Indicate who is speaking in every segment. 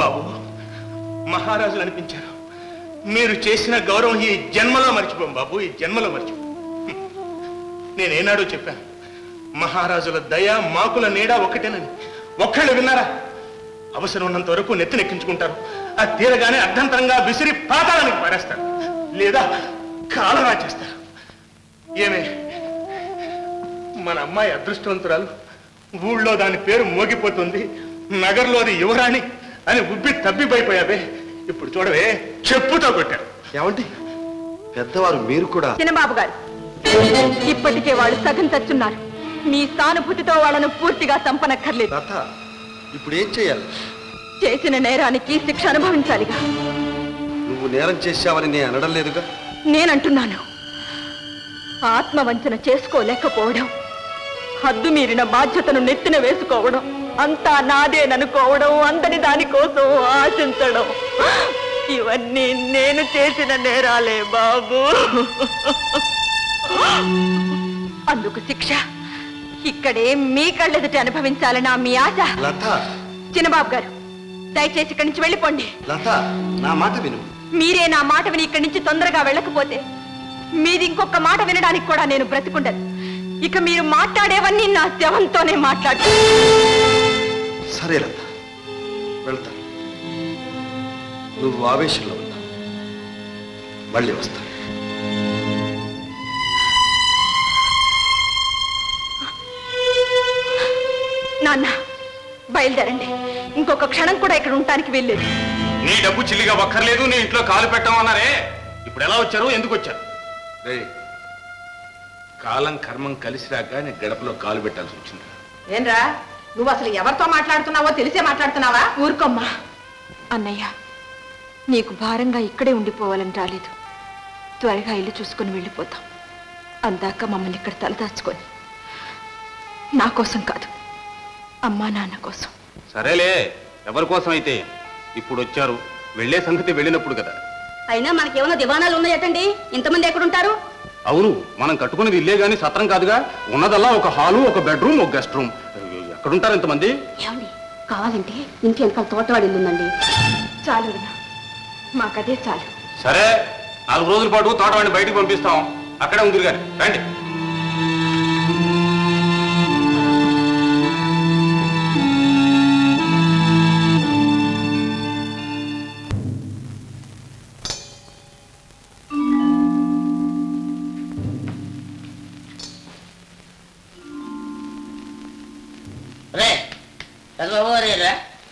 Speaker 1: బాబు మహారాజులు అనిపించారు మీరు చేసిన గౌరవం ఈ జన్మలో మర్చిపోం బాబు ఈ జన్మలో మర్చిపో నేనేనాడో చెప్పాను మహారాజుల దయ మాకుల నీడ ఒకటేనని ఒక్కళ్ళు విన్నారా అవసరం ఉన్నంత వరకు నెత్తినెక్కించుకుంటారు ఆ తీరగానే అర్ధంతరంగా విసిరి పాతాళానికి పారేస్తారు లేదా కాలరా చేస్తారు ఏమే మన అమ్మాయి అదృష్టవంతురాలు ఊళ్ళో దాని పేరు మోగిపోతుంది నగర్లో అది యువరాణి అని ఉబ్బి తబ్బిపోయిపోయావే ఇప్పుడు చూడవే చెప్పుతో కొట్టారు
Speaker 2: ఏమండి పెద్దవారు మీరు కూడా
Speaker 3: చిన్నబాబు గారు ఇప్పటికే వాళ్ళు సగం చచ్చున్నారు మీ సానుభూతితో వాళ్ళను పూర్తిగా చంపనక్కర్లేదు
Speaker 2: లత ఇప్పుడు ఏం చేయాలి
Speaker 3: చేసిన నేరానికి శిక్ష అనుభవించాలిగా
Speaker 2: నువ్వు నేరం చేశావని నేను అనడం లేదుగా
Speaker 3: నేనంటున్నాను ఆత్మవంచన చేసుకోలేకపోవడం హద్దు మీరిన బాధ్యతను నెత్తిన వేసుకోవడం అంతా నాదేననుకోవడం అందని దానికోసం ఆశించడం ఇవన్నీ నేను చేసిన నేరాలే బాబు అందుకు శిక్ష ఇక్కడే మీ కళ్ళెదుటి అనుభవించాలనా మీ ఆశ
Speaker 2: లత
Speaker 3: చిన్నబాబు గారు దయచేసి ఇక్కడి నుంచి వెళ్ళిపోండి
Speaker 2: లత నా మాట విను
Speaker 3: మీరే నా మాట విని ఇక్కడి నుంచి తొందరగా వెళ్ళకపోతే మీది ఇంకొక మాట వినడానికి కూడా నేను బ్రతికుండను ఇక మీరు మాట్లాడేవన్నీ నా శవంతోనే మాట్లాడు
Speaker 2: సరే లత వెళ్తా నువ్వు ఆవేశంలో ఉన్నా మళ్ళీ వస్తా
Speaker 3: నాన్న బయలుదేరండి ఇంకొక క్షణం కూడా ఇక్కడ ఉండటానికి వెళ్ళలేదు
Speaker 1: నీ డబ్బు చిల్లిగా ఒక్కర్లేదు నీ ఇంట్లో కాలు పెట్టామన్నారే ఇప్పుడు ఎలా వచ్చారు ఎందుకు వచ్చారు
Speaker 2: రేయ్
Speaker 1: కాలం కర్మం కలిసి రాక నీ గడపలో కాలు పెట్టాల్సి వచ్చింది
Speaker 4: ఏంరా నువ్వు అసలు ఎవరితో మాట్లాడుతున్నావో తెలిసే మాట్లాడుతున్నావా
Speaker 3: ఊరుకోమ్మా అన్నయ్య నీకు భారంగా ఇక్కడే ఉండిపోవాలని రాలేదు త్వరగా ఇల్లు చూసుకొని వెళ్ళిపోతాం అందాక మమ్మల్ని ఇక్కడ తలదాచుకొని నా కోసం కాదు అమ్మా నాన్న కోసం
Speaker 1: సరేలే ఎవరి కోసం అయితే ఇప్పుడు వచ్చారు వెళ్ళే సంగతి వెళ్ళినప్పుడు కదా
Speaker 5: అయినా మనకేమైనా దివాణాలు ఉన్నాయటండి ఇంతమంది ఎక్కడుంటారు
Speaker 1: అవును మనం కట్టుకునేది ఇల్లే గాని సత్రం కాదుగా ఉన్నదల్లా ఒక హాలు ఒక బెడ్రూమ్ ఒక గెస్ట్ రూమ్ ఎక్కడుంటారు ఇంతమంది
Speaker 5: ఏమండి కావాలంటే ఇంటి వెనకాల తోటవాడి ఇల్లు ఉందండి
Speaker 3: చాలు వదినా. మాకదే చాలు
Speaker 1: సరే నాలుగు రోజుల పాటు తోటవాడిని బయటికి పంపిస్తాం అక్కడే ఉందిరు గాని రండి
Speaker 6: రే చంద్రబాబు రే రా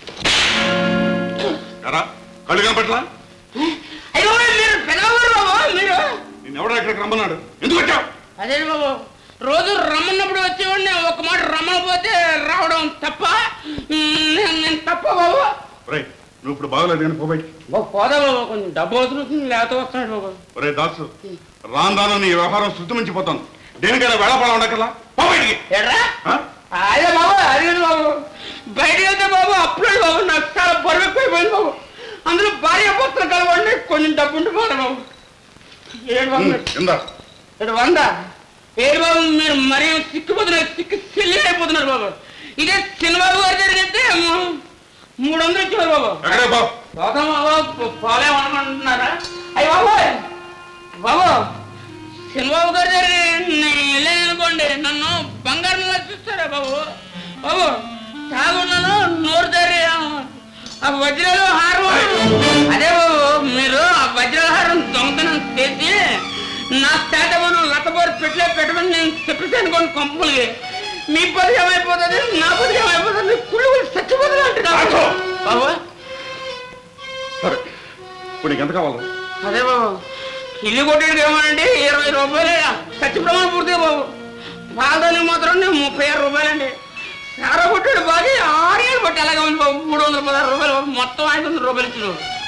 Speaker 1: కళ్ళు కనపట్లా
Speaker 6: అయ్యో మీరు పెద్దవారు బాబు మీరు
Speaker 1: నేను ఎవడో ఇక్కడికి రమ్మన్నాడు ఎందుకు వచ్చావు
Speaker 6: అదే బాబు రోజు రమ్మన్నప్పుడు వచ్చేవాడిని ఒక మాట రమ్మకపోతే రావడం తప్ప నేను నేను తప్ప బాబు
Speaker 7: ఒరే నువ్వు ఇప్పుడు బాగలేదు నేను పోబాయి
Speaker 6: బాబు పోదా బాబు కొంచెం డబ్బు అవుతుంది లేకపోతే వస్తున్నాడు బాబు
Speaker 7: ఒరే దాసు రాను రాను నీ వ్యవహారం శృతి మించిపోతాను దేనికైనా వేళపడ ఉండకల్లా పోబయటికి
Speaker 6: ఎర్రా అదే బాబు అడిగింది బాబు బయటికి వెళ్తే బాబు అప్పుడు బాబు నాకు చాలా బరువు ఎక్కువైపోయింది బాబు అందులో భార్య పుత్రం కలవండి కొంచెం డబ్బు ఉంటే పోరా బాబు ఏడు బాబు
Speaker 7: ఇందా
Speaker 6: ఇటు వంద ఏడు బాబు మీరు మరీ సిక్కిపోతున్నారు సిక్కి సిల్లి అయిపోతున్నారు బాబు ఇదే చిన్నబాబు గారు జరిగితే మూ- మూడు వందలు ఇచ్చారు బాబు
Speaker 7: ఎక్కడే బాబు
Speaker 6: పోతాం బాబు పోలేమనుకుంటున్నారా అయ్యి బాబు బాబు చిన్నబాబు గారు జరిగి నేను వెళ్ళాననుకోండి నన్ను బంగారంలో చూస్తారా బాబు బాబు తాగున్నాను నోరు తెరి ఆ వజ్రాలు హారం అదే బాబు మీరు ఆ వజ్రాల హారం దొంగతనం చేసి నా శాతమును లతబోరు పెట్టలే పెట్టమని నేను చెప్పేసాను కొన్ని కంపెనీకి మీ పది ఏమైపోతుంది నా పది ఏమైపోతుంది కుళ్ళు కుళ్ళు చచ్చిపోతుంది అంటున్నా బాబు
Speaker 7: సరే ఇప్పుడు నీకు ఎంత కావాలి
Speaker 6: అదే బాబు ఇల్లు కొట్టేది ఏమోనండి ఇరవై రూపాయలే సత్య ప్రమాణం పూర్తిగా బాబు పాలదానికి మాత్రం నేను ముప్పై ఆరు రూపాయలండి సారా కొట్టాడు బాగా ఆరు ఏళ్ళు కొట్టి అలాగే ఉంది బాబు మూడు వందల పదహారు రూపాయలు బాబు మొత్తం ఐదు వందల రూపాయలు ఇచ్చిన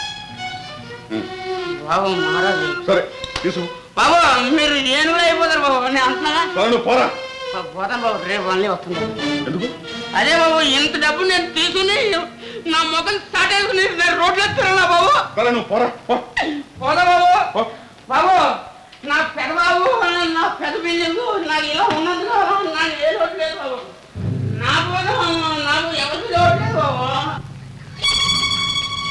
Speaker 6: బాబు మహారాజు
Speaker 7: సరే తీసుకో
Speaker 6: బాబు మీరు ఏనుగులు అయిపోతారు బాబు నేను అంటున్నాగా
Speaker 7: సరే నువ్వు పోరా
Speaker 6: బాబు, పోతాను బాబు రేపు మళ్ళీ వస్తుంది
Speaker 7: ఎందుకు
Speaker 6: అదే బాబు ఇంత డబ్బు నేను తీసుకుని నా మొఖం స్టార్ట్ చేసుకుని నేను రోడ్లో తిరగలా బాబు
Speaker 7: సరే నువ్వు పోరా పో.
Speaker 6: పోదా బాబు
Speaker 7: పో.
Speaker 6: బాబు నా పెద్ద బాబు నా పెద్ద బిల్డింగ్ నాకు ఇలా ఉన్నందుకు నాకు ఏ లోటు లేదు బాబు నా కోసం నాకు ఎవరికి లోటు లేదు బాబు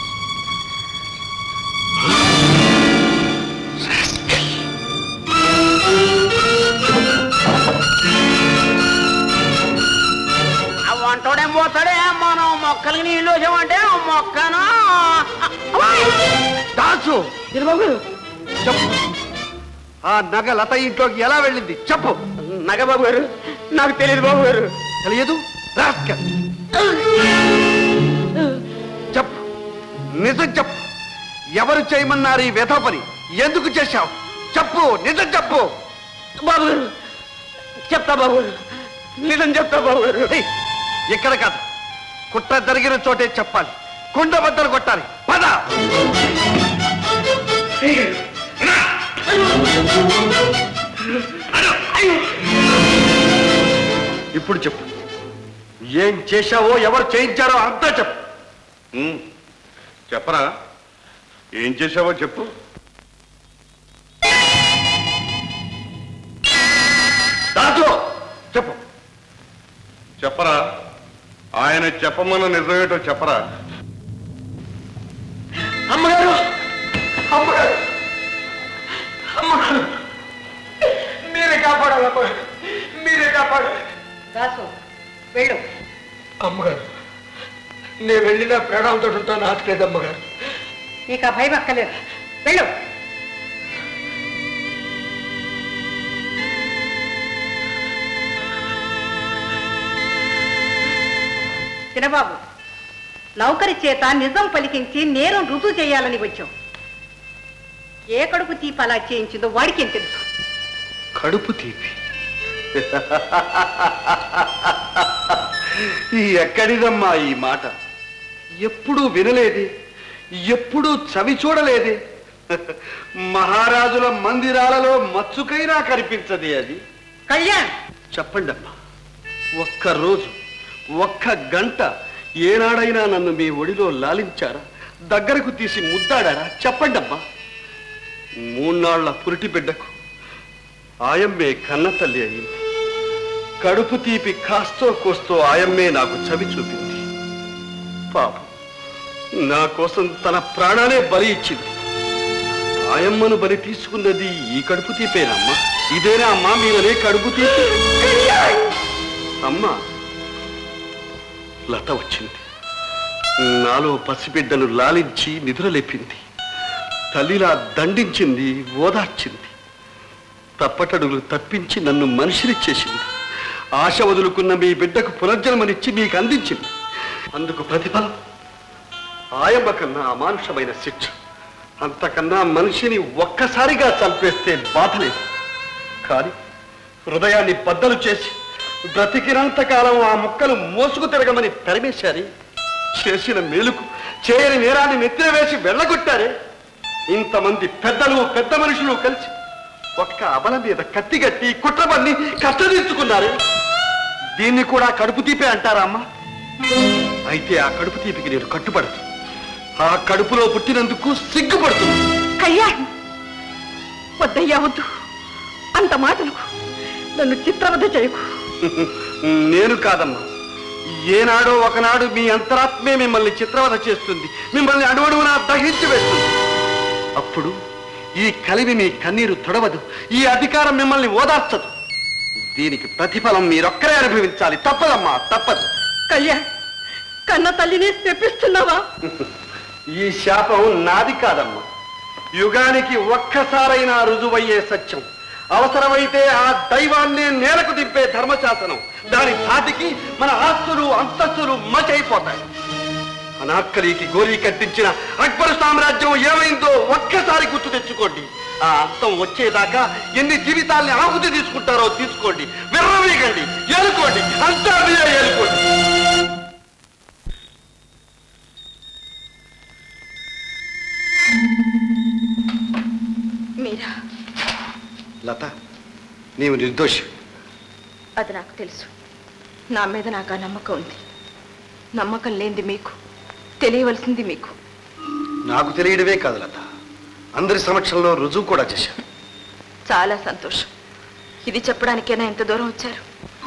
Speaker 6: పోతాడే మనం మొక్కలకి నీళ్ళు వచ్చామంటే మొక్కను
Speaker 2: దాసు
Speaker 6: బాబు
Speaker 2: చెప్పు ఆ నగ లత ఇంట్లోకి ఎలా వెళ్ళింది చెప్పు
Speaker 6: నగ బాబు గారు నాకు తెలియదు బాబు గారు
Speaker 2: తెలియదు రాస్కల్. చెప్పు నిజం చెప్పు ఎవరు చేయమన్నారు ఈ వ్యథ పని ఎందుకు చేశావు చెప్పు నిజం చెప్పు
Speaker 6: బాబు గారు చెప్తా బాబు గారు నిజం చెప్తా బాబు గారు
Speaker 2: ఏయ్, ఇక్కడ కాదు కుట్ర జరిగిన చోటే చెప్పాలి కుండ బద్దలు కొట్టాలి పద ఇప్పుడు చెప్పు ఏం చేశావో ఎవరు చేయించారో అంతా చెప్పు
Speaker 7: ఉమ్, చెప్పరా ఏం చేసావో చెప్పు
Speaker 2: దాంట్లో చెప్పు
Speaker 7: చెప్పరా ఆయన చెప్పమన్న నిజమేటో చెప్పరా
Speaker 6: అమ్మగారు అమ్మగారు అమ్మగారు మీరే కాపాడాలి అమ్మగారు మీరే కాపాడాలి
Speaker 4: దాసు వెళ్ళు
Speaker 6: అమ్మగారు నేను వెళ్ళిన ప్రాణాలతో ఉంటాను ఆశలేదు అమ్మగారు
Speaker 4: నీకు ఆ భయం అక్కర్లేదు వెళ్ళు చిన్నబాబు నౌకరి చేత నిజం పలికించి నేరం రుజువు చేయాలని వచ్చాం ఏ కడుపు తీపి అలా చేయించిందో వాడికేం తెలుసు
Speaker 2: కడుపు తీపి ఈ ఎక్కడిదమ్మా ఈ మాట ఎప్పుడూ వినలేదే ఎప్పుడూ చవి చూడలేదే మహారాజుల మందిరాలలో మచ్చుకైనా కనిపించదే అది
Speaker 4: కళ్యాణ్
Speaker 2: చెప్పండి అమ్మా ఒక్క రోజు ఒక్క గంట ఏనాడైనా నన్ను మీ ఒడిలో లాలించారా దగ్గరకు తీసి ముద్దాడారా చెప్పండి అమ్మా మూన్నాళ్ల పురిటి బిడ్డకు ఆయమ్మే కన్న తల్లి అయింది కడుపు తీపి కాస్తో కోస్తో ఆయమ్మే నాకు చవి చూపింది పాపం నా కోసం తన ప్రాణాలే బలి ఇచ్చింది ఆయమ్మను బలి తీసుకున్నది ఈ కడుపు తీపేనమ్మా ఇదేనా అమ్మా మీరనే కడుపు తీపి అమ్మా లత వచ్చింది నాలో పసిబిడ్డను లాలించి నిద్రలేపింది తల్లిలా దండించింది ఓదార్చింది తప్పటడుగులు తప్పించి నన్ను మనిషిని చేసింది ఆశ వదులుకున్న మీ బిడ్డకు పునర్జన్మనిచ్చి మీకు అందించింది అందుకు ప్రతిఫలం ఆయమ్మ కన్నా అమానుషమైన శిక్ష అంతకన్నా మనిషిని ఒక్కసారిగా చంపేస్తే బాధ లేదు కానీ హృదయాన్ని బద్దలు చేసి బ్రతికినంత కాలం ఆ ముక్కలు మోసుకు తిరగమని తరిమేశారే చేసిన మేలుకు చేయని నేరాన్ని నెత్తిన వేసి వెళ్ళగొట్టారే ఇంతమంది పెద్దలు పెద్ద మనుషులు కలిసి ఒక్క అబల మీద కత్తిగట్టి కుట్రబన్ని కష్టతీర్చుకున్నారే దీన్ని కూడా కడుపు తీపే అంటారా అమ్మా అయితే ఆ కడుపు తీపికి నేను కట్టుబడదు ఆ కడుపులో పుట్టినందుకు సిగ్గుపడుతుంది
Speaker 3: కళ్యాణ్ వద్దయ్యా వద్దు అంత మాటలకు నన్ను చిత్రవద చేయకు
Speaker 2: నేను కాదమ్మా ఏనాడో ఒకనాడు మీ అంతరాత్మే మిమ్మల్ని చిత్రవద చేస్తుంది మిమ్మల్ని అడుగడుగునా దహించి వేస్తుంది అప్పుడు ఈ కలివి మీ కన్నీరు తొడవదు ఈ అధికారం మిమ్మల్ని ఓదార్చదు దీనికి ప్రతిఫలం మీరొక్కరే అనుభవించాలి తప్పదమ్మా తప్పదు
Speaker 3: కళ్యాణ్ కన్న తల్లిని తెప్పిస్తున్నావా
Speaker 2: ఈ శాపం నాది కాదమ్మా యుగానికి ఒక్కసారైనా రుజువయ్యే సత్యం అవసరమైతే ఆ దైవాన్నే నేలకు దింపే ధర్మశాసనం దాని ధాటికి మన ఆస్తులు అంతస్తులు మచైపోతాయి అనాక్కలికి గోరీ కట్టించిన అక్బర్ సామ్రాజ్యం ఏమైందో ఒక్కసారి గుర్తు తెచ్చుకోండి ఆ అంతం వచ్చేదాకా ఎన్ని జీవితాల్ని ఆహుతి తీసుకుంటారో తీసుకోండి విర్రవీగండి ఏలుకోండి అంతా మీరే ఏలుకోండి
Speaker 3: మీరా
Speaker 2: లత నీవు నిర్దోషి
Speaker 3: అది నాకు తెలుసు నా మీద నాకు ఆ నమ్మకం ఉంది నమ్మకం లేనిది మీకు తెలియవలసింది మీకు
Speaker 2: నాకు తెలియడమే కాదు లత అందరి సమక్షంలో రుజువు కూడా చేశాను
Speaker 3: చాలా సంతోషం ఇది చెప్పడానికైనా ఎంత దూరం వచ్చారు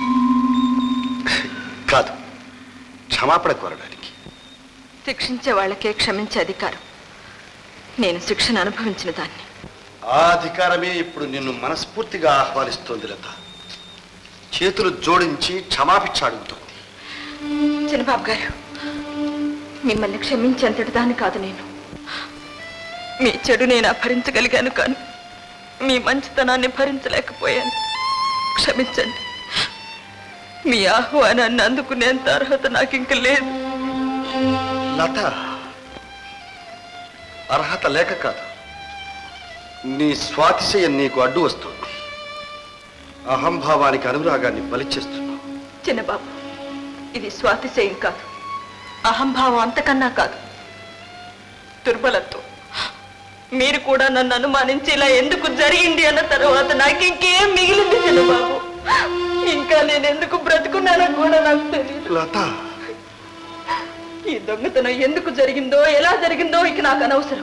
Speaker 2: కాదు క్షమాపణ కోరడానికి
Speaker 3: శిక్షించే వాళ్ళకే క్షమించే అధికారం నేను శిక్షను అనుభవించిన దాన్ని
Speaker 2: ఆ అధికారమే ఇప్పుడు నిన్ను మనస్ఫూర్తిగా ఆహ్వానిస్తోంది లత చేతులు జోడించి క్షమాభిక్ష అడుగుతోంది
Speaker 3: చిన్నబాబు గారు మిమ్మల్ని క్షమించేంతటి దాన్ని కాదు నేను మీ చెడు నేను భరించగలిగాను కానీ మీ మంచితనాన్ని భరించలేకపోయాను క్షమించండి మీ ఆహ్వానాన్ని అందుకునేంత అర్హత నాకు ఇంక లేదు
Speaker 2: లత అర్హత లేక కాదు నీ స్వాతిశయం నీకు అడ్డు వస్తుంది అహంభావానికి అనురాగాన్ని బలిచేస్తున్నావు
Speaker 3: చిన్నబాబు ఇది స్వాతిశయం కాదు అహంభావం అంతకన్నా కాదు దుర్బలత్వం మీరు కూడా నన్ను అనుమానించి ఇలా ఎందుకు జరిగింది అన్న తర్వాత నాకు ఇంకేం మిగిలింది చిన్నబాబు ఇంకా నేను ఎందుకు బ్రతుకున్నానో కూడా నాకు తెలియదు
Speaker 2: లత
Speaker 3: ఈ దొంగతనం ఎందుకు జరిగిందో ఎలా జరిగిందో ఇక నాకు అనవసరం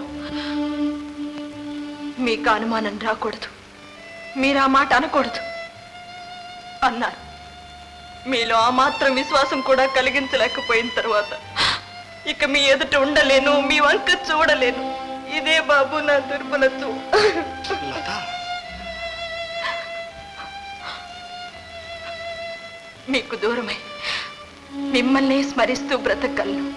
Speaker 3: మీకు అనుమానం రాకూడదు మీరు ఆ మాట అనకూడదు అన్నారు మీలో ఆ మాత్రం విశ్వాసం కూడా కలిగించలేకపోయిన తర్వాత ఇక మీ ఎదుట ఉండలేను మీ వంక చూడలేను ఇదే బాబు నా దుర్బలత్వం
Speaker 2: లత
Speaker 3: మీకు దూరమై మిమ్మల్ని స్మరిస్తూ బ్రతకగలను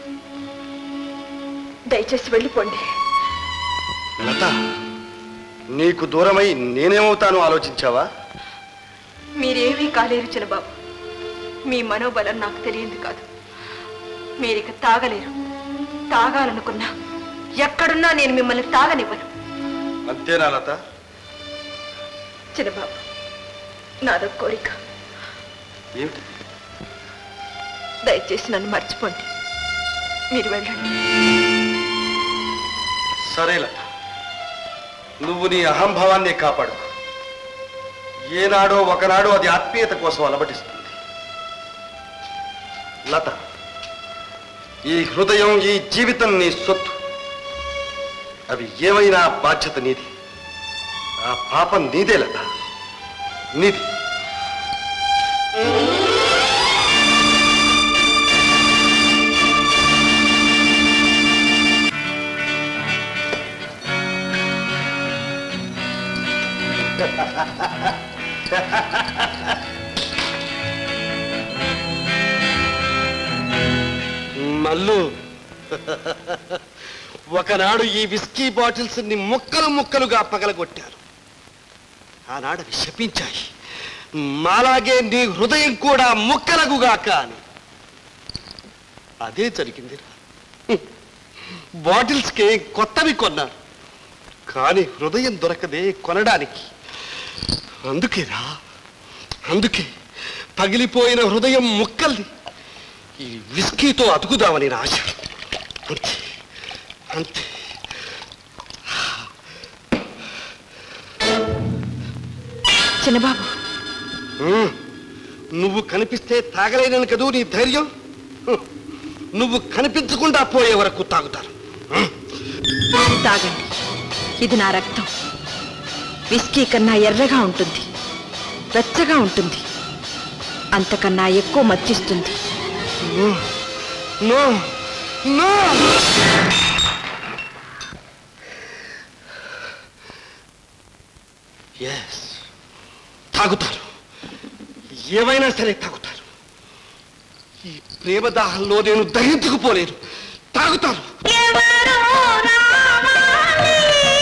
Speaker 3: దయచేసి వెళ్ళిపోండి
Speaker 2: లత నీకు దూరమై నేనేమవుతానో ఆలోచించావా
Speaker 3: మీరేమీ కాలేరు చిన్నబాబు మీ మనోబలం నాకు తెలియంది కాదు మీరిక తాగలేరు తాగాలనుకున్నా ఎక్కడున్నా నేను మిమ్మల్ని తాగనివ్వను
Speaker 2: అంతేనా లత
Speaker 3: చిన్నబాబు నాదో కోరిక
Speaker 2: ఏమిటి
Speaker 3: దయచేసి నన్ను మర్చిపోండి మీరు వెళ్ళండి
Speaker 2: సరే లత నువ్వు నీ అహంభావాన్నే కాపాడు ఏనాడో ఒకనాడో అది ఆత్మీయత కోసం అలమటిస్తుంది లత ఈ హృదయం ఈ జీవితం నీ సొత్తు అవి ఏమైనా బాధ్యత నీది ఆ పాపం నీదే లత నీది మల్లు ఒకనాడు ఈ విస్కీ బాటిల్స్ ని ముక్కలు ముక్కలుగా పగలగొట్టారు ఆనాడు అవి శపించాయి మాలాగే నీ హృదయం కూడా ముక్కలగుగాక అని అదే జరిగింది బాటిల్స్కి కొత్తవి కొన్నారు కానీ హృదయం దొరకదే కొనడానికి అందుకేరా అందుకే పగిలిపోయిన హృదయం ముక్కల్ని ఈ విస్కీతో అతుకుదామని నా ఆశ అంతే అంతే
Speaker 3: చిన్నబాబు
Speaker 2: ఉమ్, నువ్వు కనిపిస్తే తాగలేనని కదూ నీ ధైర్యం ఉమ్, నువ్వు కనిపించకుండా పోయే వరకు తాగుతారు ఉమ్,
Speaker 3: తాగండి ఇది నా రక్తం విస్కీ కన్నా ఎర్రగా ఉంటుంది వెచ్చగా ఉంటుంది అంతకన్నా ఎక్కువ మచ్చిస్తుంది
Speaker 2: నో నో ఎస్ తాగుతారు ఏమైనా సరే తాగుతారు ఈ ప్రేమ దాహంలో నేను దహించుకుపోలేను తాగుతారు
Speaker 8: ఎవరో రావాలి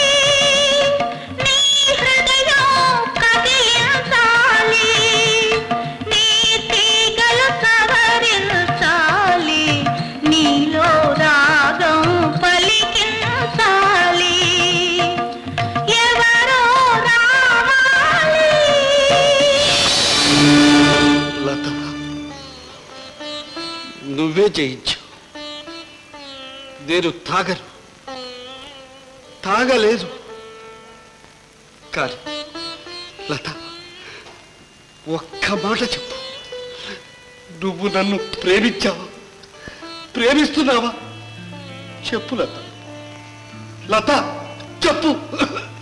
Speaker 8: నీ హృదయం కదిలించాలి నీ తీగలు సవరించాలి నీలో రాగం పలికించాలి ఎవరో రావాలి
Speaker 2: లత నువ్వే జయించు నేను తాగను తాగలేదు కానీ లత ఒక్క మాట చెప్పు నువ్వు నన్ను ప్రేమించావా ప్రేమిస్తున్నావా చెప్పు లత లత చెప్పు